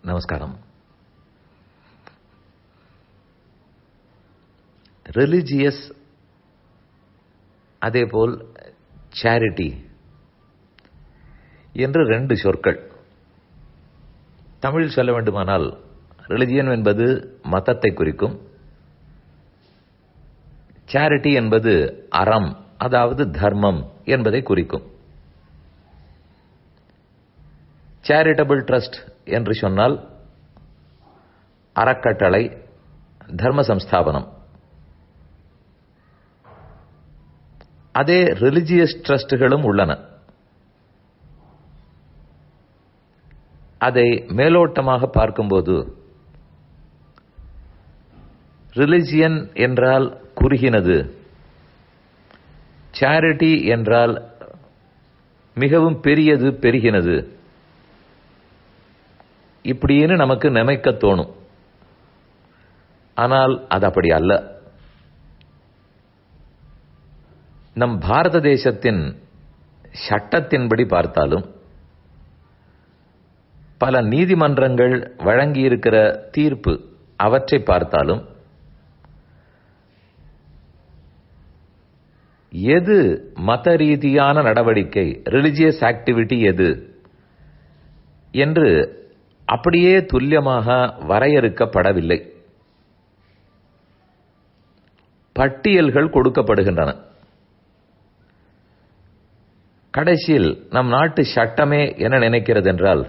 நமஸ்காரம் ரிலிஜியஸ் அதேபோல் சேரிட்டி என்று ரெண்டு சொற்கள் தமிழில் சொல்ல வேண்டுமானால் ரிலிஜியன் என்பது மதத்தை குறிக்கும் சேரிட்டி என்பது அறம் அதாவது தர்மம் என்பதை குறிக்கும் சேரிட்டபிள் ட்ரஸ்ட் என்று சொன்னால் அறக்கட்டளை தர்ம சம்ஸ்தாபனம் அதே ரிலிஜியஸ் ட்ரஸ்டுகளும் உள்ளன அதை மேலோட்டமாக பார்க்கும்போது ரிலிஜியன் என்றால் குறுகினது சேரிட்டி என்றால் மிகவும் பெரியது பெருகினது இப்படின்னு நமக்கு நினைக்க தோணும் ஆனால் அது அப்படி அல்ல நம் பாரத தேசத்தின் சட்டத்தின்படி பார்த்தாலும் பல நீதிமன்றங்கள் வழங்கியிருக்கிற தீர்ப்பு அவற்றை பார்த்தாலும் எது மத ரீதியான நடவடிக்கை ரிலிஜியஸ் ஆக்டிவிட்டி எது என்று அப்படியே துல்லியமாக வரையறுக்கப்படவில்லை பட்டியல்கள் கொடுக்கப்படுகின்றன கடைசியில் நம் நாட்டு சட்டமே என்ன நினைக்கிறது என்றால்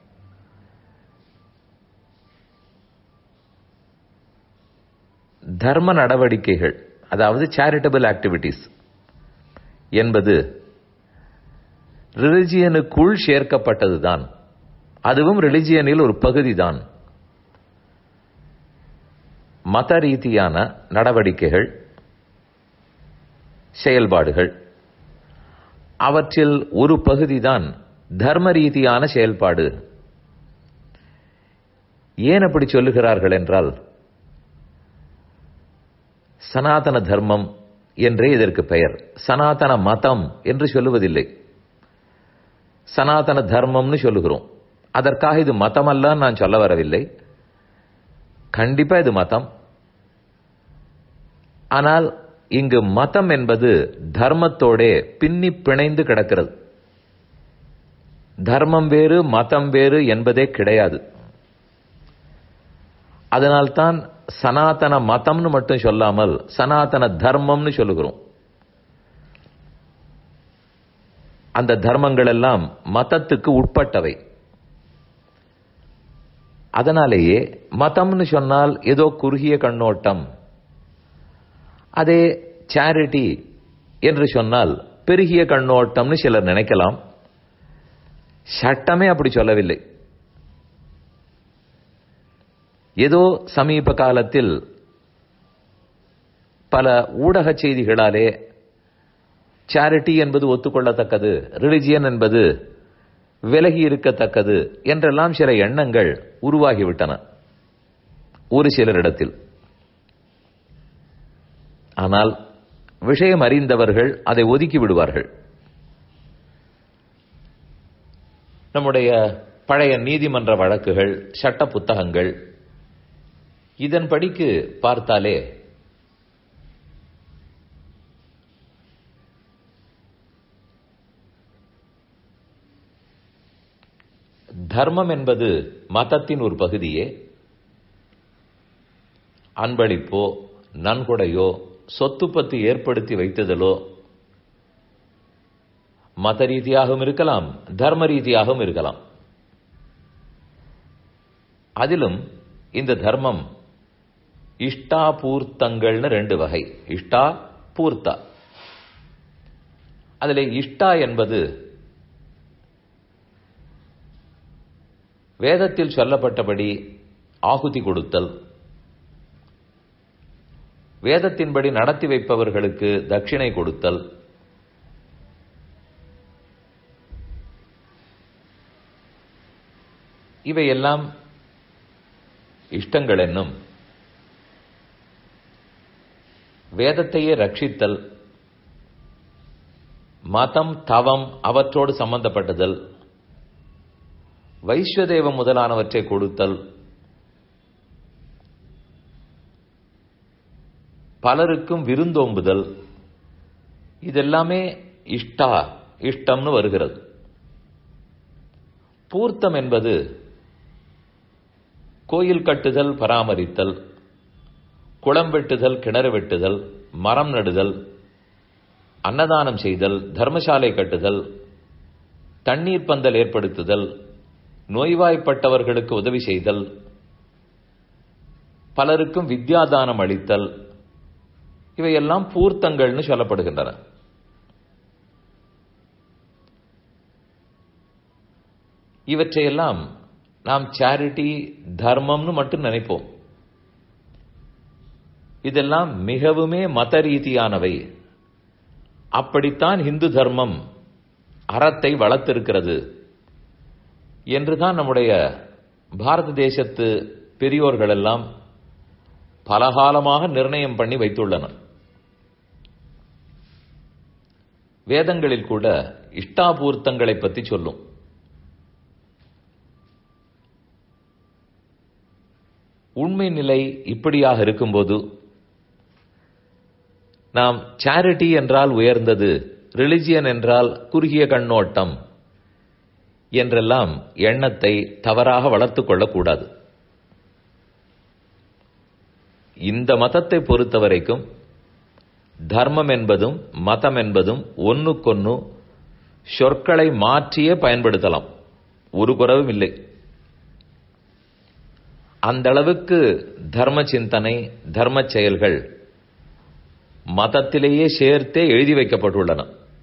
தர்ம நடவடிக்கைகள் அதாவது சேரிட்டபிள் ஆக்டிவிட்டிஸ் என்பது ரிலிஜியனுக்குள் சேர்க்கப்பட்டதுதான் அதுவும் ரிலிஜியனில் ஒரு பகுதிதான் மத ரீதியான நடவடிக்கைகள் செயல்பாடுகள் அவற்றில் ஒரு பகுதிதான் தர்ம ரீதியான செயல்பாடு ஏன் அப்படி சொல்லுகிறார்கள் என்றால் சனாதன தர்மம் என்றே இதற்கு பெயர் சனாதன மதம் என்று சொல்லுவதில்லை சனாதன தர்மம்னு சொல்லுகிறோம் அதற்காக இது மதம் அல்ல நான் சொல்ல வரவில்லை கண்டிப்பா இது மதம் ஆனால் இங்கு மதம் என்பது தர்மத்தோடே பின்னி பிணைந்து கிடக்கிறது தர்மம் வேறு மதம் வேறு என்பதே கிடையாது அதனால்தான் சனாதன மதம்னு மட்டும் சொல்லாமல் சனாதன தர்மம்னு சொல்லுகிறோம் அந்த தர்மங்கள் எல்லாம் மதத்துக்கு உட்பட்டவை அதனாலேயே மதம்னு சொன்னால் ஏதோ குறுகிய கண்ணோட்டம் அதே சேரிட்டி என்று சொன்னால் பெருகிய கண்ணோட்டம்னு சிலர் நினைக்கலாம் சட்டமே அப்படி சொல்லவில்லை ஏதோ சமீப காலத்தில் பல ஊடக செய்திகளாலே சேரிட்டி என்பது ஒத்துக்கொள்ளத்தக்கது ரிலிஜியன் என்பது விலகி இருக்கத்தக்கது என்றெல்லாம் சில எண்ணங்கள் உருவாகிவிட்டன ஒரு சிலரிடத்தில் ஆனால் விஷயம் அறிந்தவர்கள் அதை ஒதுக்கி விடுவார்கள் நம்முடைய பழைய நீதிமன்ற வழக்குகள் சட்ட புத்தகங்கள் இதன்படிக்கு பார்த்தாலே தர்மம் என்பது மதத்தின் ஒரு பகுதியே அன்பளிப்போ நன்கொடையோ சொத்து பத்து ஏற்படுத்தி வைத்ததலோ மத ரீதியாகவும் இருக்கலாம் தர்ம ரீதியாகவும் இருக்கலாம் அதிலும் இந்த தர்மம் இஷ்டா பூர்த்தங்கள்னு ரெண்டு வகை இஷ்டா பூர்த்தா அதில் இஷ்டா என்பது வேதத்தில் சொல்லப்பட்டபடி ஆகுதி கொடுத்தல் வேதத்தின்படி நடத்தி வைப்பவர்களுக்கு தட்சிணை கொடுத்தல் இவையெல்லாம் இஷ்டங்கள் என்னும் வேதத்தையே ரட்சித்தல் மதம் தவம் அவற்றோடு சம்பந்தப்பட்டதல் வைஸ்வதேவம் முதலானவற்றை கொடுத்தல் பலருக்கும் விருந்தோம்புதல் இதெல்லாமே இஷ்டா இஷ்டம்னு வருகிறது பூர்த்தம் என்பது கோயில் கட்டுதல் பராமரித்தல் குளம் வெட்டுதல் கிணறு வெட்டுதல் மரம் நடுதல் அன்னதானம் செய்தல் தர்மசாலை கட்டுதல் தண்ணீர் பந்தல் ஏற்படுத்துதல் நோய்வாய்ப்பட்டவர்களுக்கு உதவி செய்தல் பலருக்கும் வித்யாதானம் அளித்தல் இவையெல்லாம் பூர்த்தங்கள்னு சொல்லப்படுகின்றன இவற்றையெல்லாம் நாம் சேரிட்டி தர்மம்னு மட்டும் நினைப்போம் இதெல்லாம் மிகவுமே மத ரீதியானவை அப்படித்தான் இந்து தர்மம் அறத்தை வளர்த்திருக்கிறது என்றுதான் நம்முடைய பாரத தேசத்து பெரியோர்கள் எல்லாம் பலகாலமாக நிர்ணயம் பண்ணி வைத்துள்ளனர் வேதங்களில் கூட இஷ்டாபூர்த்தங்களை பற்றி சொல்லும் உண்மை நிலை இப்படியாக இருக்கும்போது நாம் சேரிட்டி என்றால் உயர்ந்தது ரிலிஜியன் என்றால் குறுகிய கண்ணோட்டம் என்றெல்லாம் எண்ணத்தை தவறாக வளர்த்துக் கொள்ளக்கூடாது இந்த மதத்தை பொறுத்தவரைக்கும் தர்மம் என்பதும் மதம் என்பதும் ஒன்னுக்கொன்னு சொற்களை மாற்றியே பயன்படுத்தலாம் ஒரு குறவும் இல்லை அந்த அளவுக்கு தர்ம சிந்தனை தர்ம செயல்கள் மதத்திலேயே சேர்த்தே எழுதி வைக்கப்பட்டுள்ளன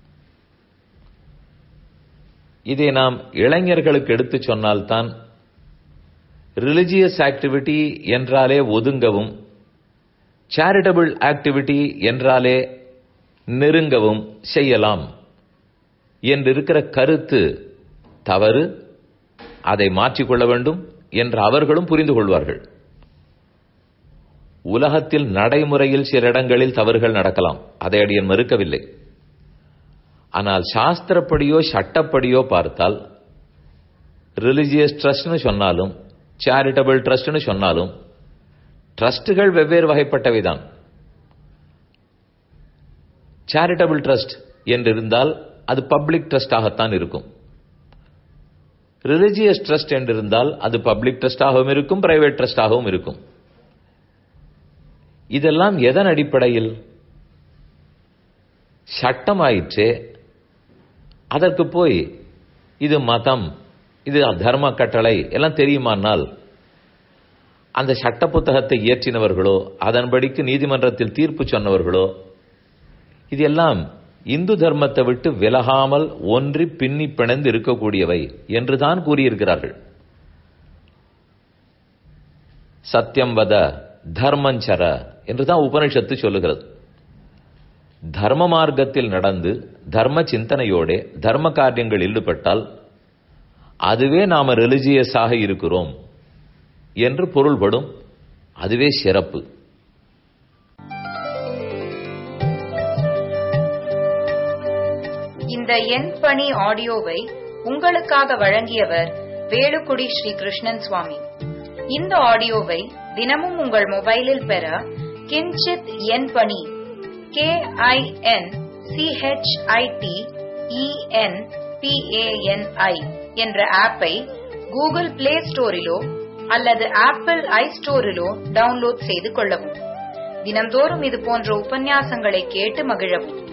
இதை நாம் இளைஞர்களுக்கு எடுத்து சொன்னால்தான் ரிலிஜியஸ் ஆக்டிவிட்டி என்றாலே ஒதுங்கவும் சேரிட்டபிள் ஆக்டிவிட்டி என்றாலே நெருங்கவும் செய்யலாம் என்றிருக்கிற கருத்து தவறு அதை மாற்றிக்கொள்ள வேண்டும் என்று அவர்களும் புரிந்து கொள்வார்கள் உலகத்தில் நடைமுறையில் சில இடங்களில் தவறுகள் நடக்கலாம் அதை அடியன் மறுக்கவில்லை ஆனால் சாஸ்திரப்படியோ சட்டப்படியோ பார்த்தால் ரிலிஜியஸ் ட்ரஸ்ட்னு சொன்னாலும் சேரிட்டபிள் ட்ரஸ்ட்னு சொன்னாலும் ட்ரஸ்டுகள் வெவ்வேறு வகைப்பட்டவைதான் சேரிட்டபிள் ட்ரஸ்ட் என்றிருந்தால் அது பப்ளிக் ட்ரஸ்டாகத்தான் இருக்கும் ரிலிஜியஸ் ட்ரஸ்ட் என்றிருந்தால் அது பப்ளிக் ட்ரஸ்டாகவும் இருக்கும் பிரைவேட் ட்ரஸ்டாகவும் இருக்கும் இதெல்லாம் எதன் அடிப்படையில் சட்டமாயிற்றே அதற்கு போய் இது மதம் இது தர்ம கட்டளை எல்லாம் தெரியுமானால் அந்த சட்ட புத்தகத்தை இயற்றினவர்களோ அதன்படிக்கு நீதிமன்றத்தில் தீர்ப்பு சொன்னவர்களோ இதெல்லாம் இந்து தர்மத்தை விட்டு விலகாமல் ஒன்றி பின்னி பிணைந்து இருக்கக்கூடியவை என்றுதான் கூறியிருக்கிறார்கள் சத்தியம் வத தர்மஞ்சர என்றுதான் உபனிஷத்து சொல்லுகிறது தர்ம மார்க்கத்தில் நடந்து தர்ம சிந்தனையோட தர்ம காரியங்கள் ஈடுபட்டால் அதுவே நாம ரிலிஜியஸாக இருக்கிறோம் என்று பொருள்படும் அதுவே சிறப்பு இந்த எண் பணி ஆடியோவை உங்களுக்காக வழங்கியவர் வேலுக்குடி ஸ்ரீ கிருஷ்ணன் சுவாமி இந்த ஆடியோவை தினமும் உங்கள் மொபைலில் பெற கிஞ்சித் எண் பணி கே ஐ என் சிஹெச்ஐடி இஎன் பிஏஎன்ஐ என்ற ஆப்பை கூகுள் பிளே ஸ்டோரிலோ அல்லது ஆப்பிள் ஐ ஸ்டோரிலோ டவுன்லோட் செய்து கொள்ளவும் தினம்தோறும் இது போன்ற உபன்யாசங்களை கேட்டு மகிழவும்